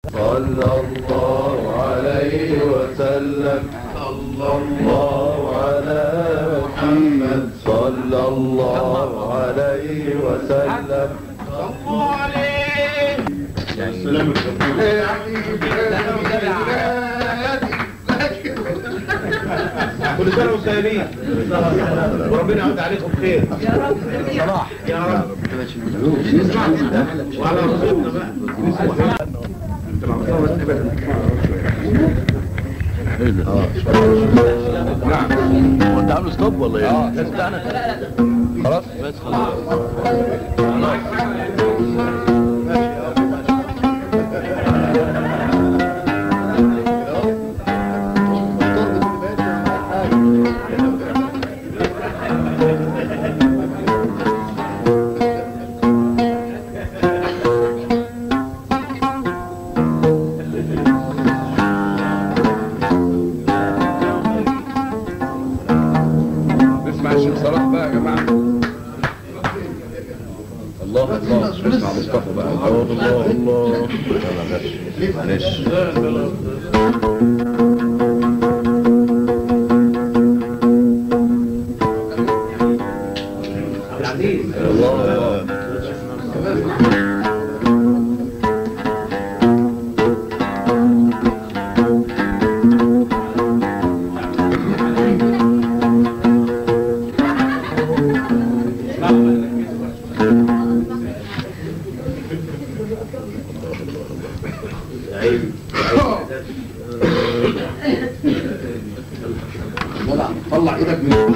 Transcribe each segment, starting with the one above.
صلى الله عليه وسلم صلى الله على محمد صلى الله عليه وسلم صلوا عليه كل سنه وانتم طيبين وربنا يعود عليكم خير يا رب صلاح يا رب اسمع وعلى رسولنا بقى هو انت عامل ستوب ولا ايه؟ اه بتاعنا خلاص بس خلاص نسمع الشيخ صلاح بقى يا جماعه الله الله نسمع مصطفى بقى الله الله معلش معلش الله طلع ايدك من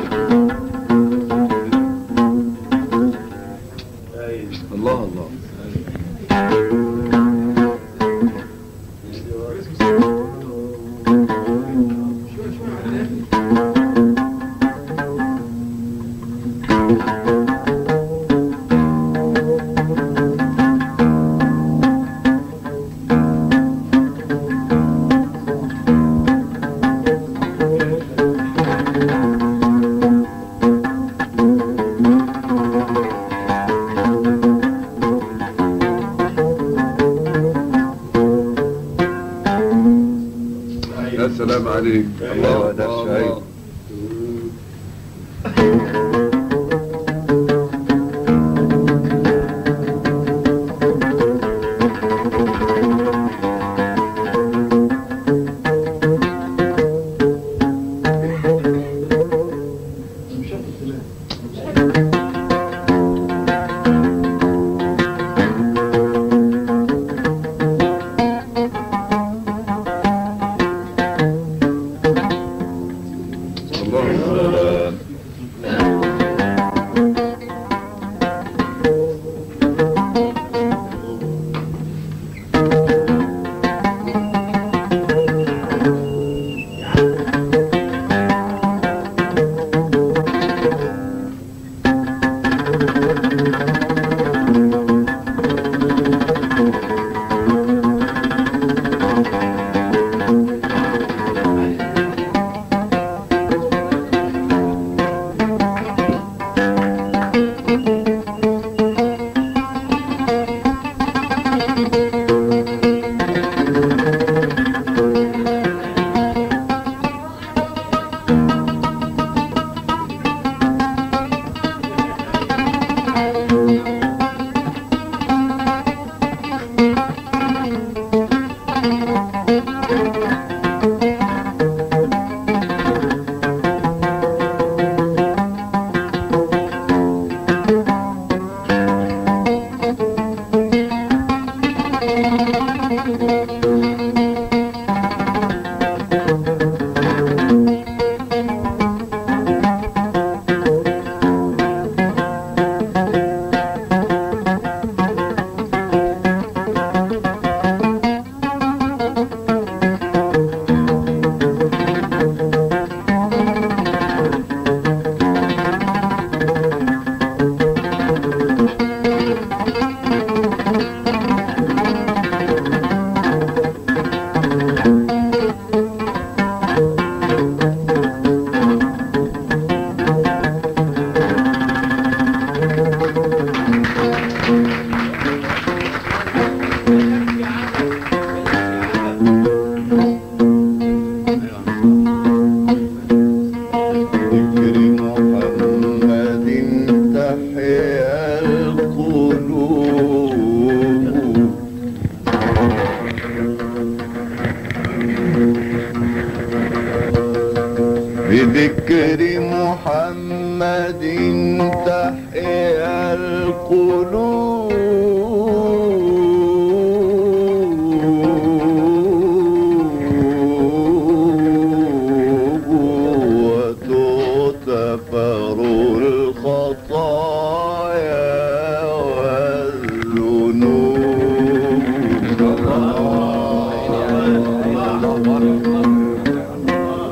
الله الله يا سلام عليك الله ده الله الشاي. الله الله بذكر محمد تحيا القلوب وتغتفر الخطايا والذنوب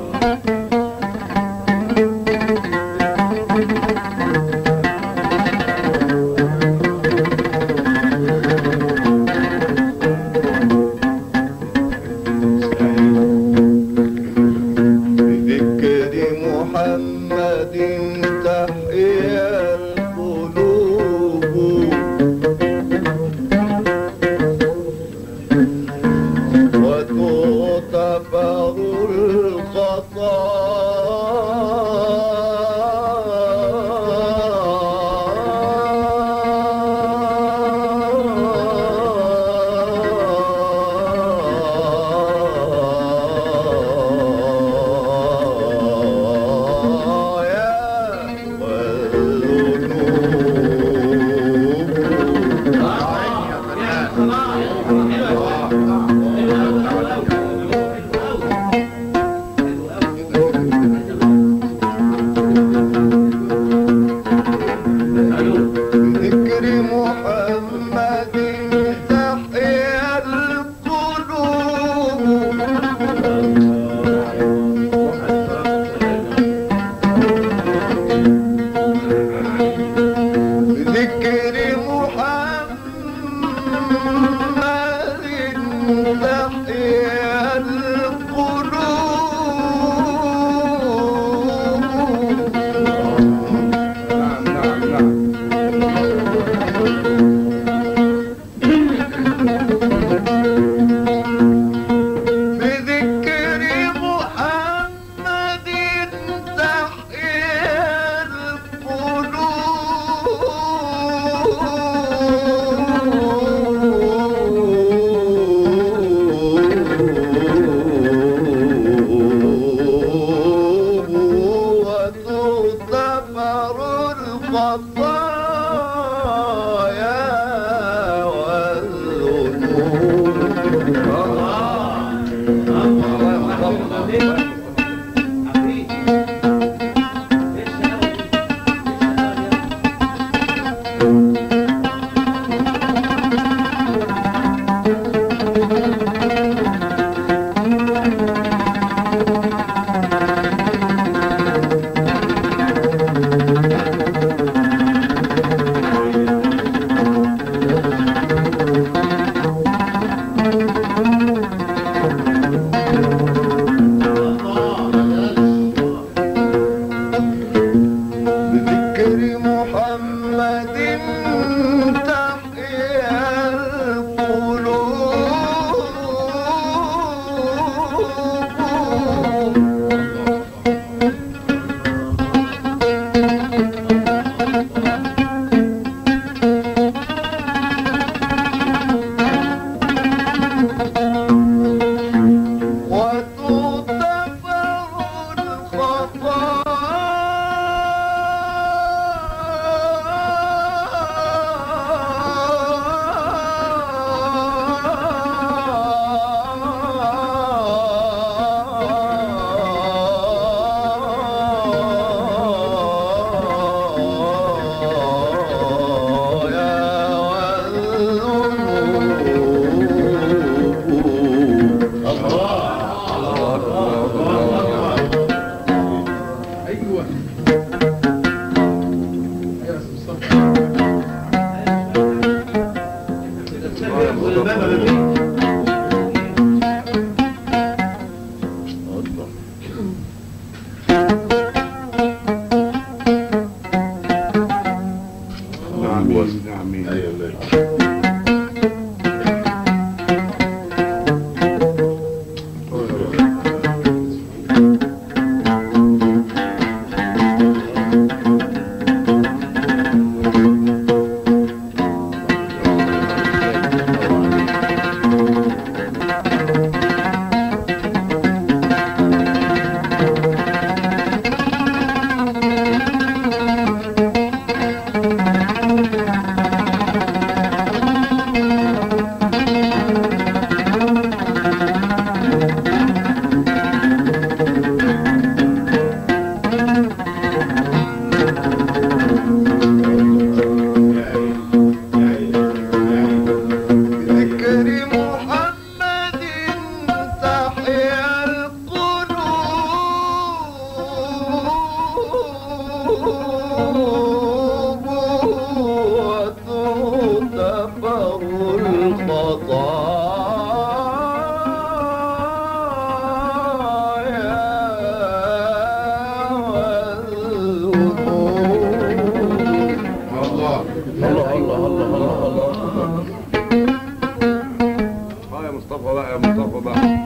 مصطفى بقى يا مصطفى بقى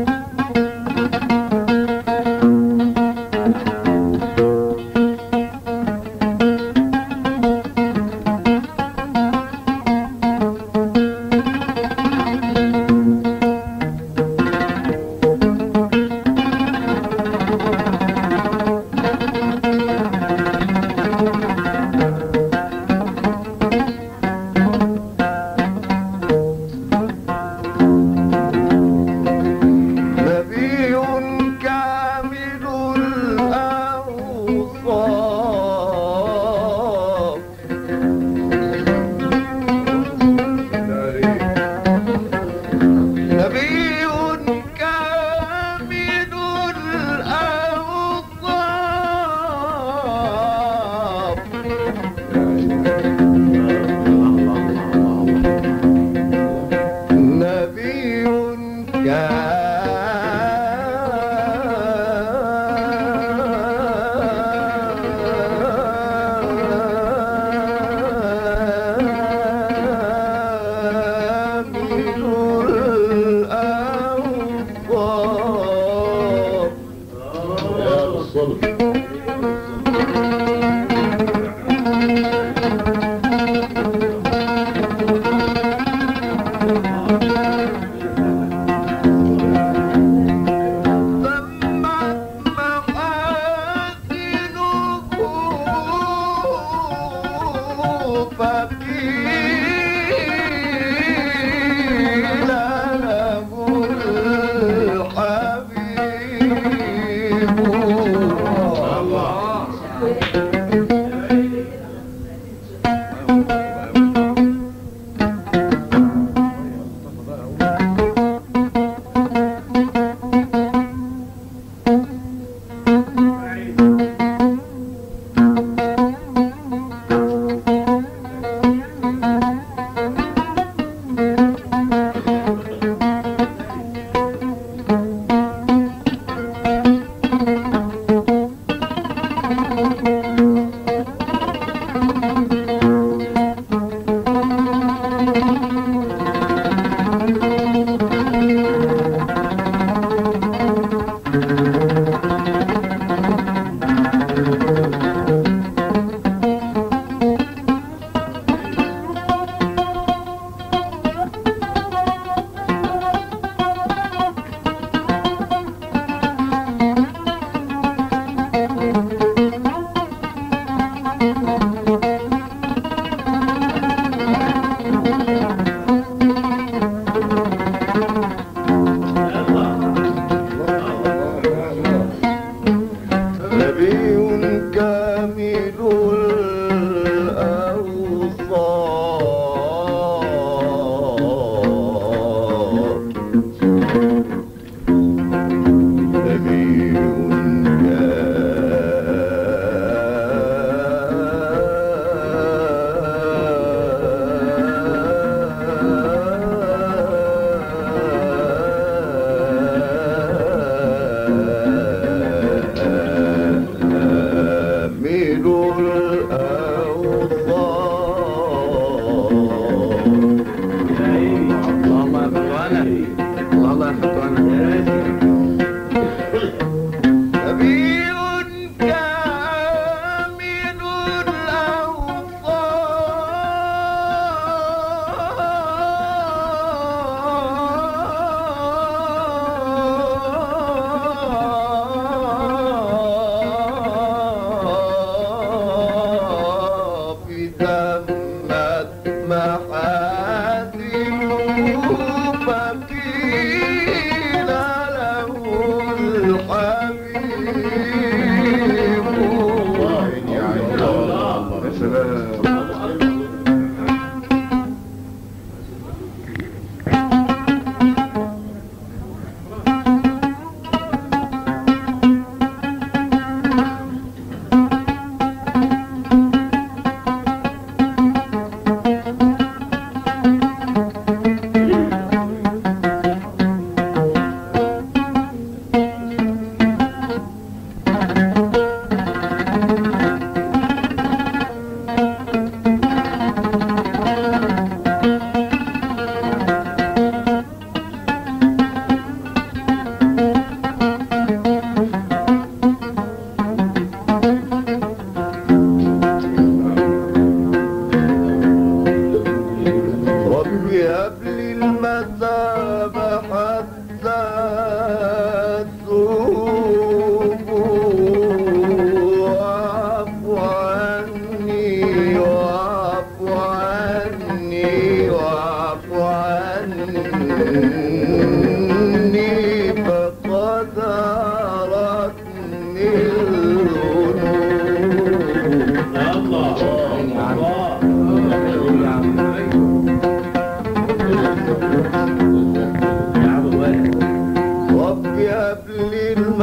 نبي كامل الأوصاف نبي كامل الأوصاف نبي كامل الأوصاف ثمت محاسنه فقيل له الحبيب نبي كامل الأوصاف نبي كامل الأوصاف اللهم يا فتوانا الله يا فتوانا نبي كامل الأوصاف تمت محاسنه فقيل له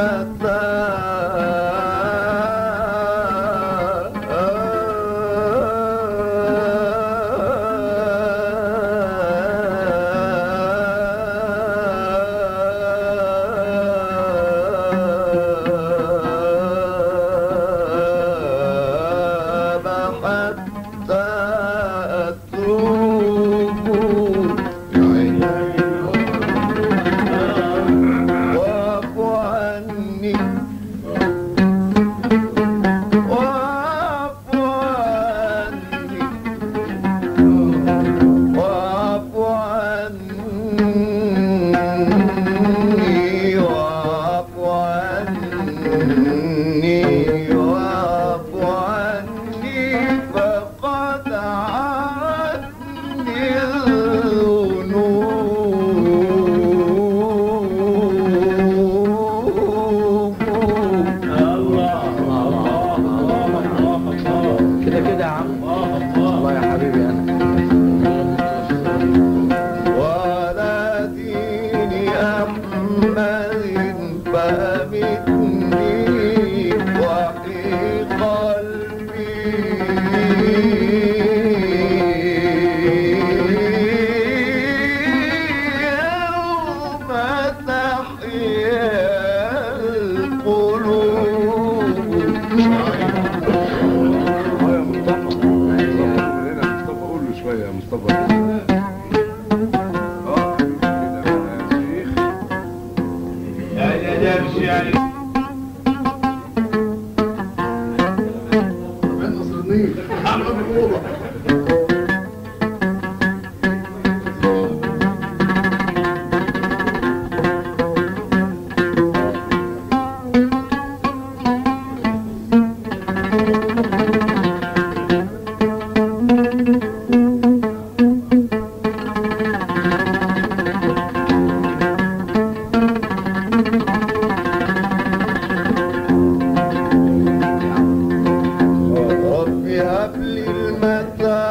حتى أتوب واعف عني واعف عني واعف عني واعف عني واعف عني فقد عني الذنوب كده كده يا عم الله يا حبيبي انا ولا دين أحمد فأمتني وحي قلبي يوم تحيا القلوب اه يا مصطفى هنا مصطفى قول له شويه يا مصطفى اه كده يا شيخ يعني يا دارس يعني من قصر النيل رب هب لي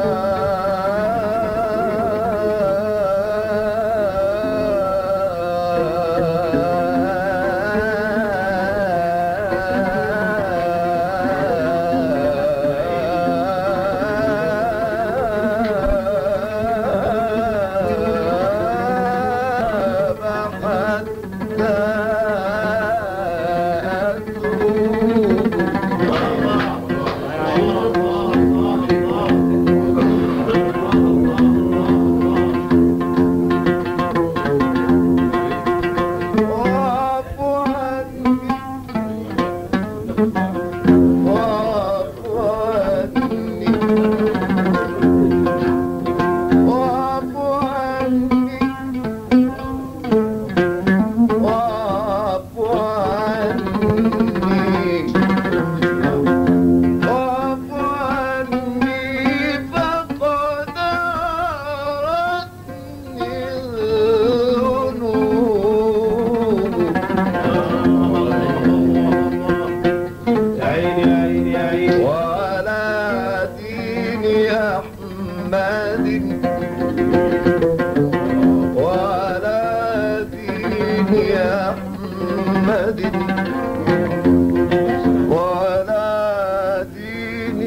المتاع واعف عني واعف عني واعف عني واعف عني واعف عني فقد أردني الذنوب يا عيني يا عيني يا عيني وعلى دين أحمد وعلى دين أحمد وعلى دين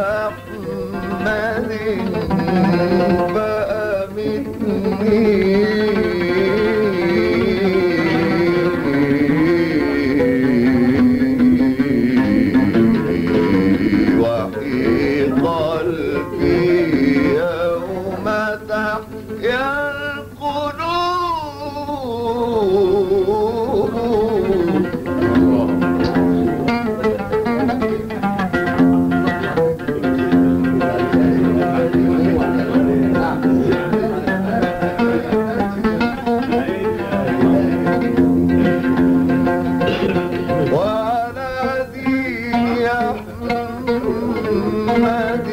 أحمد فأمتني وفي قلبي يوم تحيا القلوب وعلى دين أحمد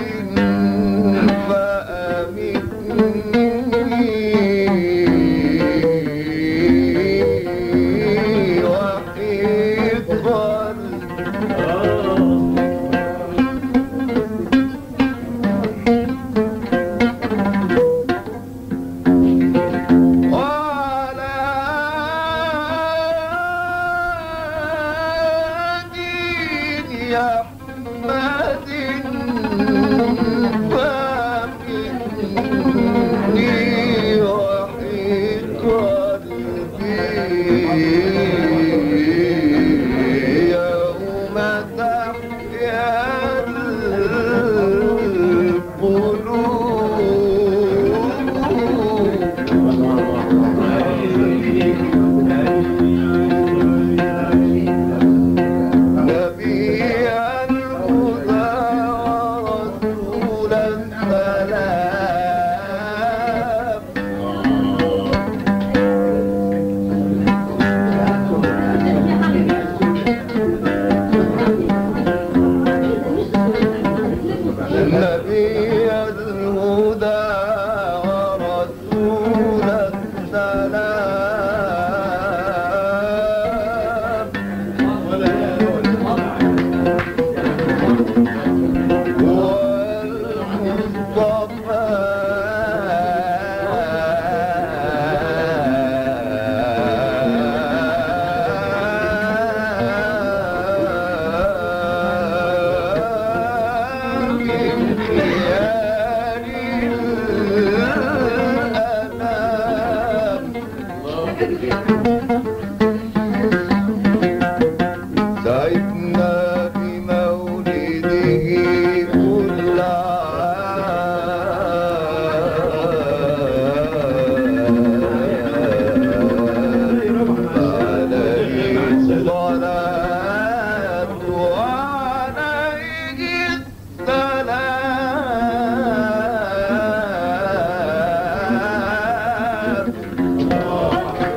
فأمتني وفي قلبي وعلى أحمد فاقني وحي قلبي يوم تحيا القلوب نبي الهدى ورسول السلام نبي الهدى ورسول السلام والمصطفى من خيال الأنام سعدنا بمولده كل عام عليه الصلاة وعليه السلام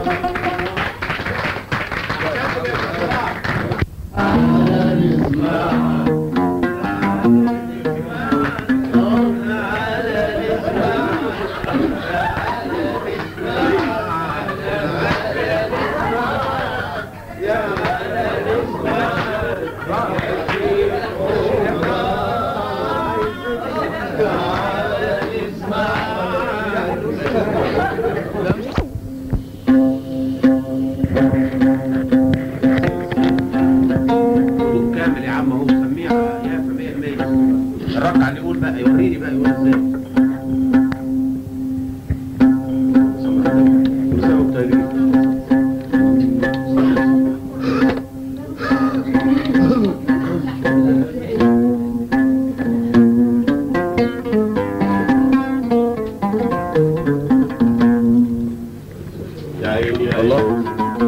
صوت كامل يا عم اهو سميع يا سميع مية الركعة اللي يقول بقى يوريني بقى يقول ازاي مساوي التاريخ يا عيني يا الله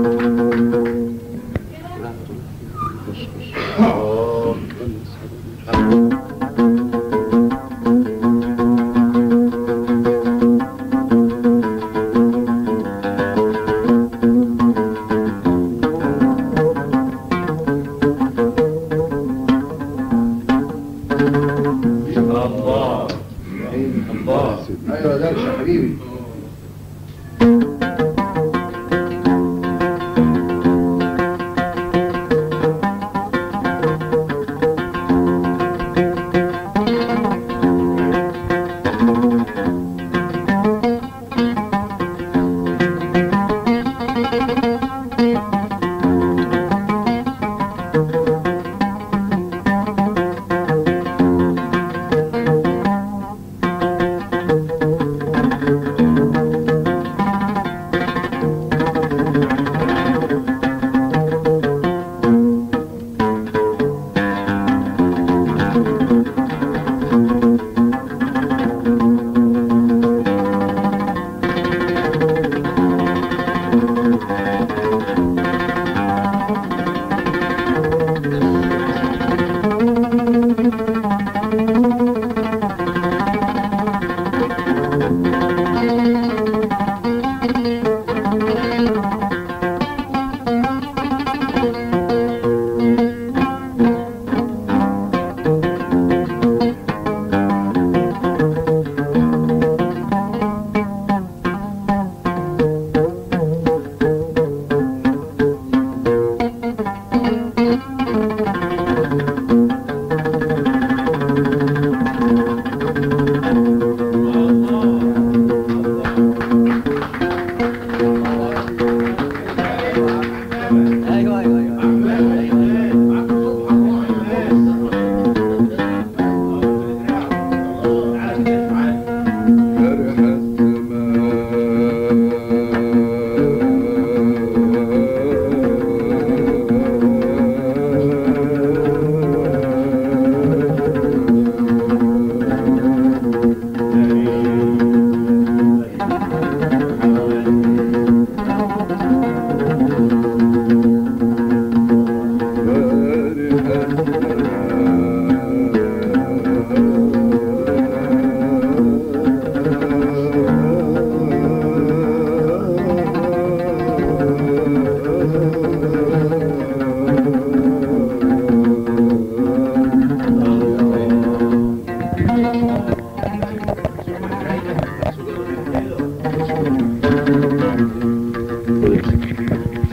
الله الله ايوه ده يا حبيبي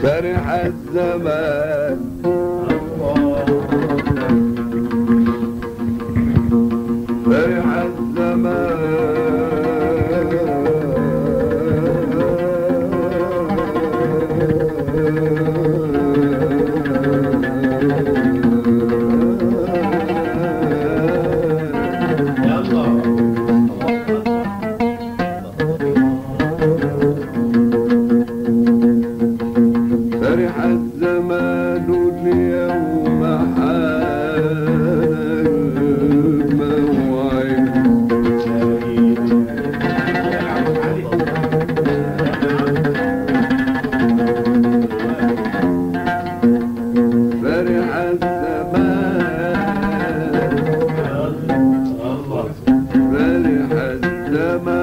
فرح الزمان فرح الزمان فرح الزمان اليوم حان الموعد فرح الزمان فرح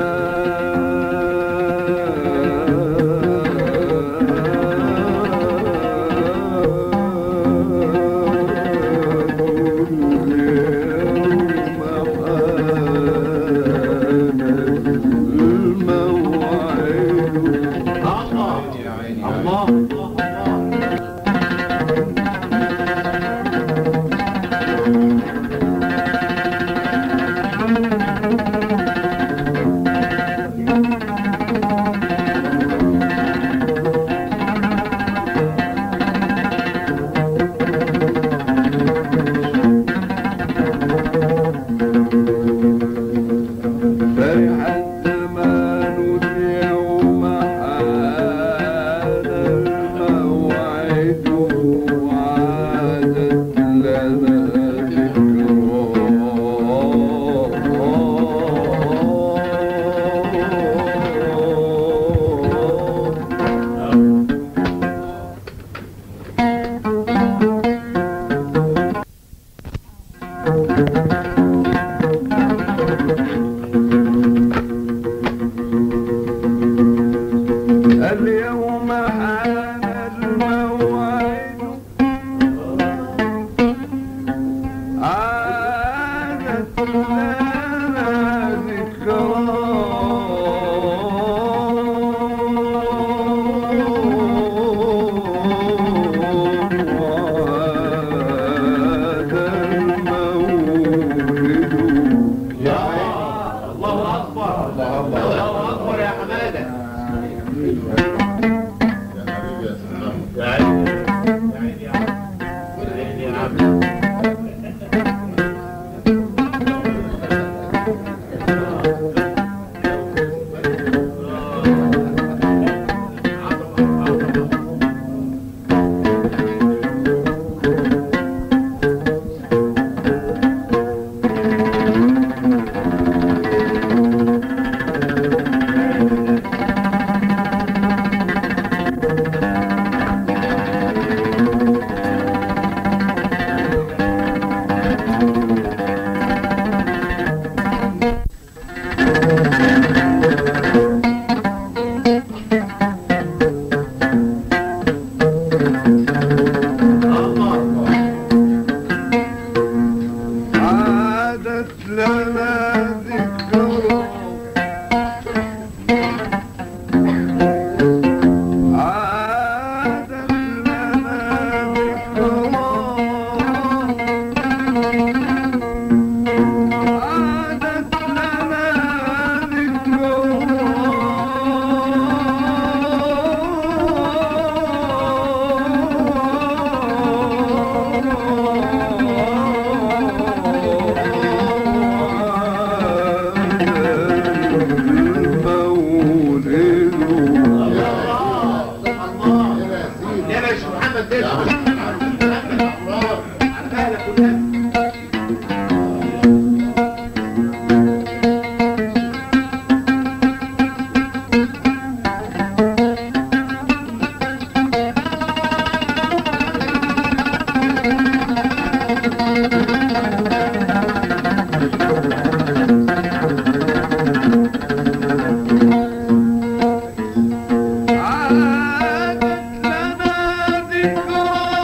الموعد فرح الزمان اليوم حان الموعد وعادت لنا ذكرى اليوم حان الموعد عادت لنا ذكرى المولد الله اكبر الله اكبر يا حماده يا عيني يا عيني يا عم يا عيني يا عم عادت لنا ذكرى عادت لنا ذكرى عادت لنا المولد يا باشا محمد ده عرفها لك كلها عادت لنا ذكرى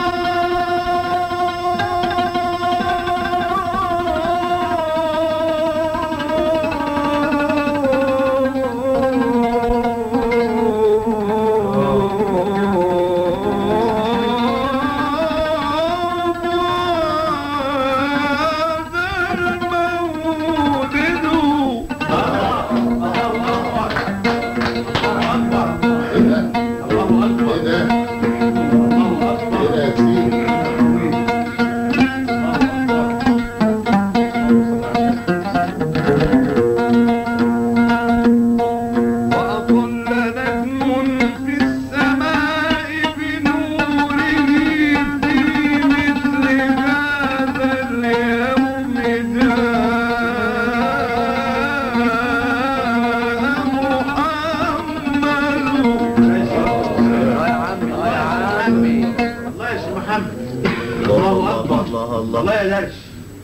الله الله الله يا درش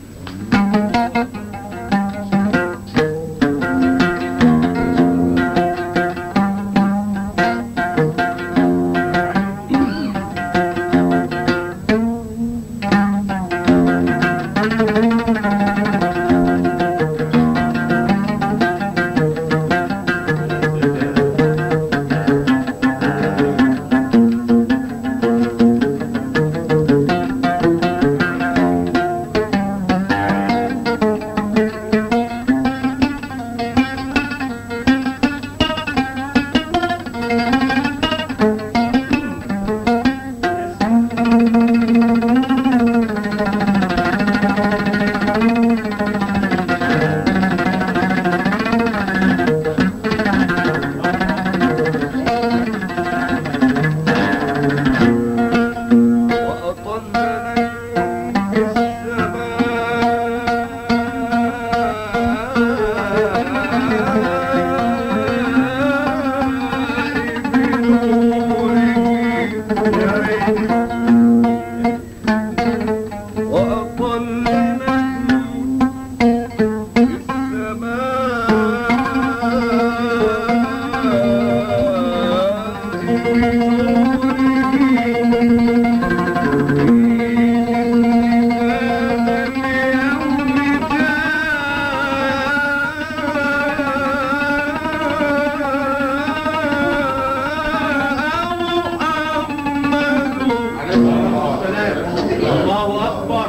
الله أكبر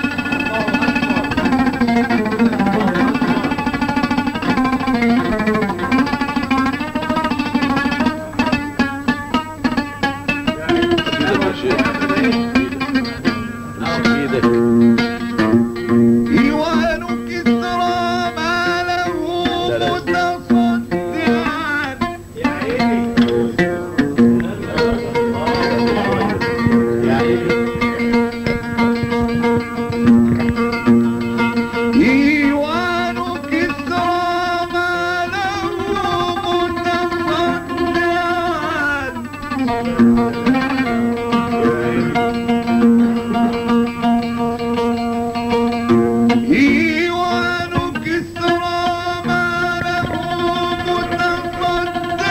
ايدك إيوان كسرى ما له متصدعا يا عيني يا عيني إيوان كسرى ما له متصدعا إيوان كسرى ما له متصدعا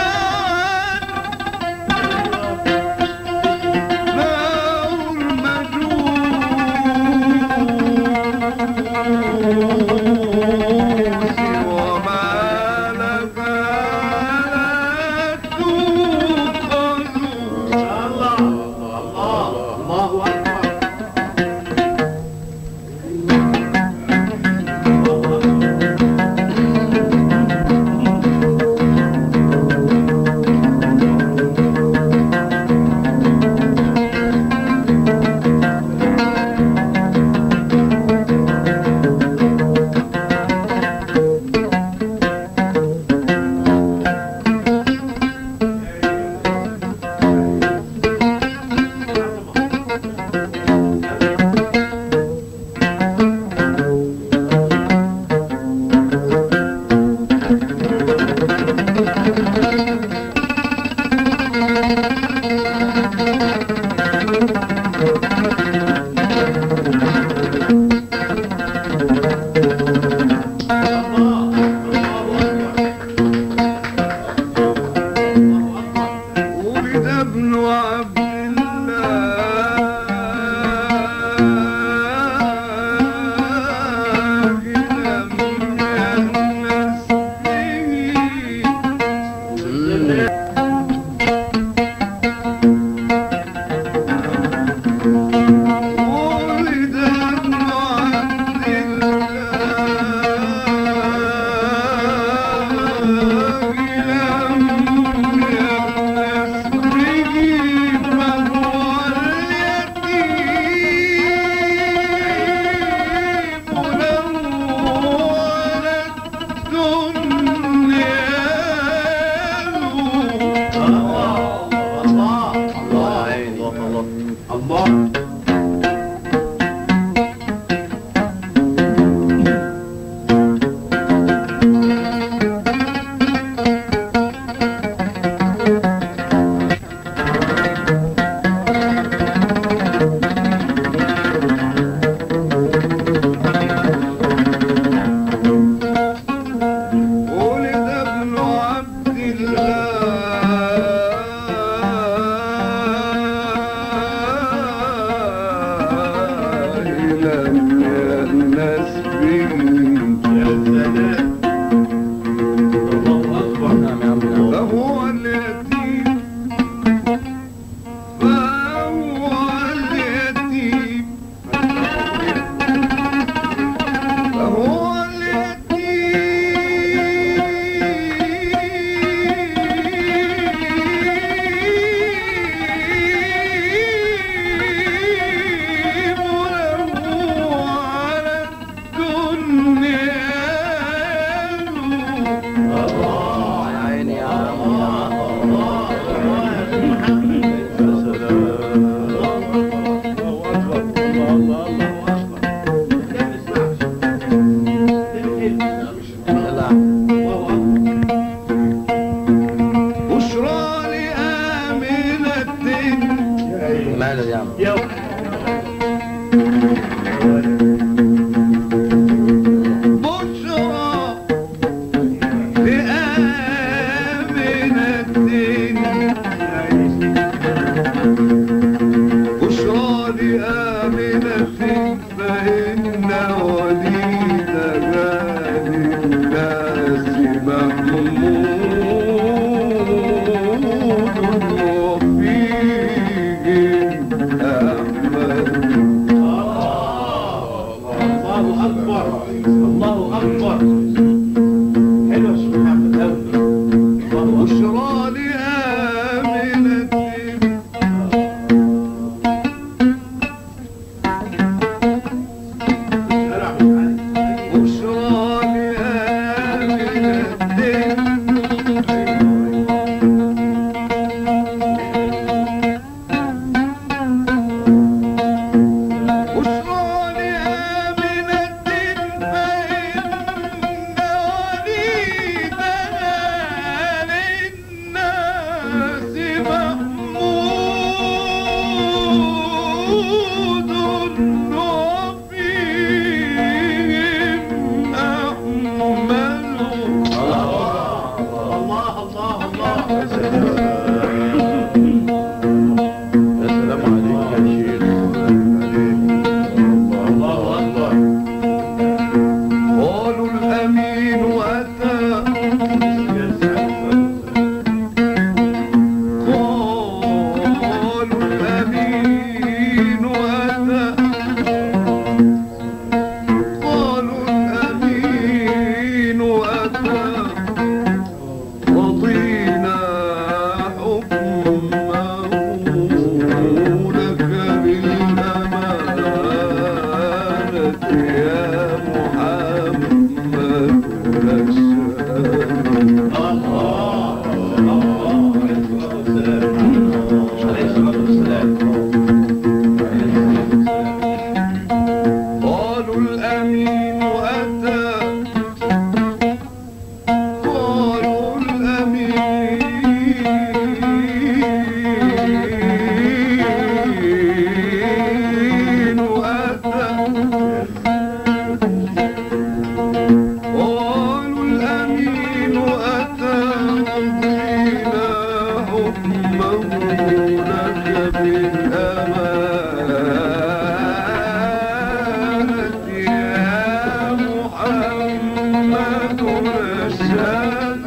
نار المجوس وما لها لا تؤخذ الله الله الله أكبر ولد ابن عبد الله لم ينسه ولد ابن عبد الله لم ينسه فهو اليتيم له ولد الله الله الله الله ماله يا عم بشرى لآمنة بشرى لآمنة فإن وليدها للناس محمود وفيهم أحمد الله اكبر الله اكبر حلو يا شيخ محمد قوي بشرى لآمنة بشرى لآمنة بشرى لآمنة فإن وليدها للناس محمود وفيهم أحمد الله الله الله يا سلام عليك يا شيخ الله اكبر قالوا الأمين أتى قالوا الأمين أتى قالوا الأمين أتى رضينا حكمه لك بالأمانة يا محمد نشهد قالوا الأمين أتى قالوا الأمين أتى قالوا الأمين أتى رضينا حكمه لك بالأمانة يا محمد نشهد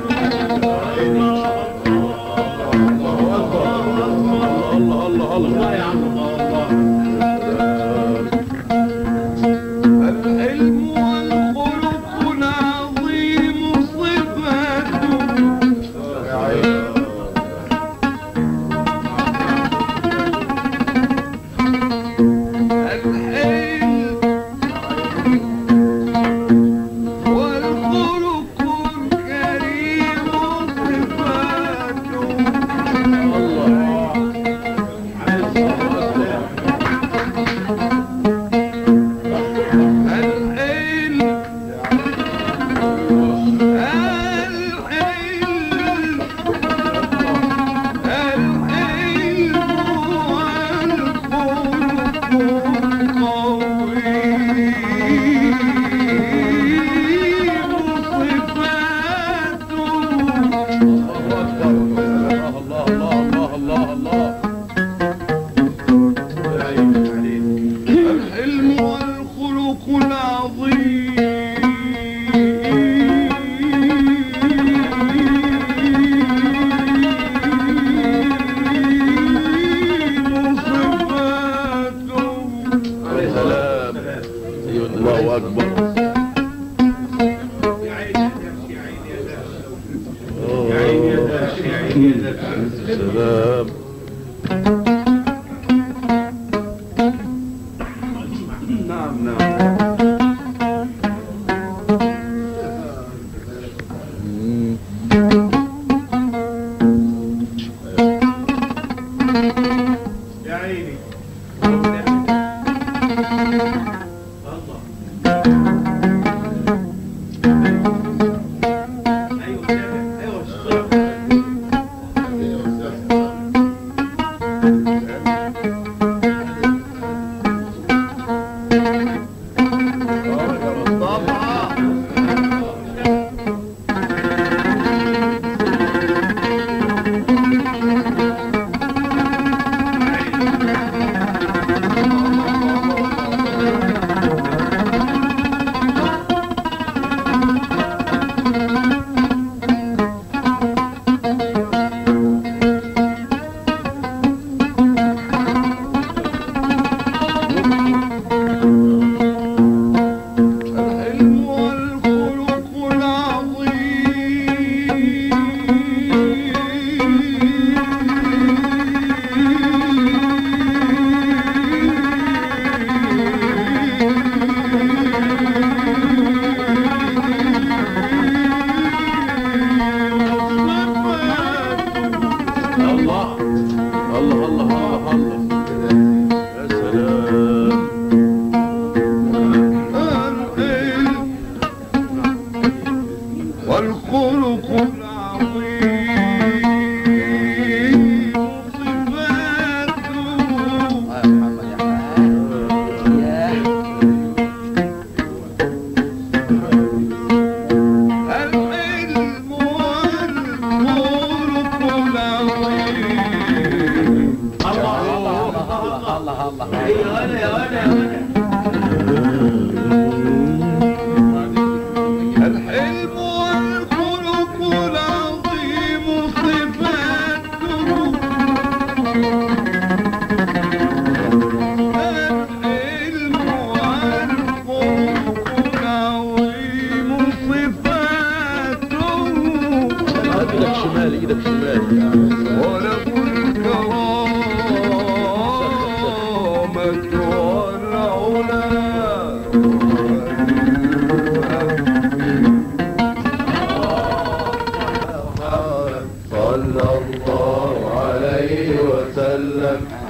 الله يا عم الله العلم والخلق العظيم صفاته العلم والخلق الكريم صفاته العلم العلم العلم والخلق القويم صفاته الله الله الله الله الله الحلم والخلق العظيم صفاته سلام الله اكبر سلام نعم نعم يا عيني الله ايوه ايوه الصوت. الله الله يا ولا يا ولا يا ولا الحلم والخلق العظيم صفاته الحلم والخلق العظيم صفاته ايدك شمال ايدك شمال وله الكرامة والعلا صلى الله عليه وسلم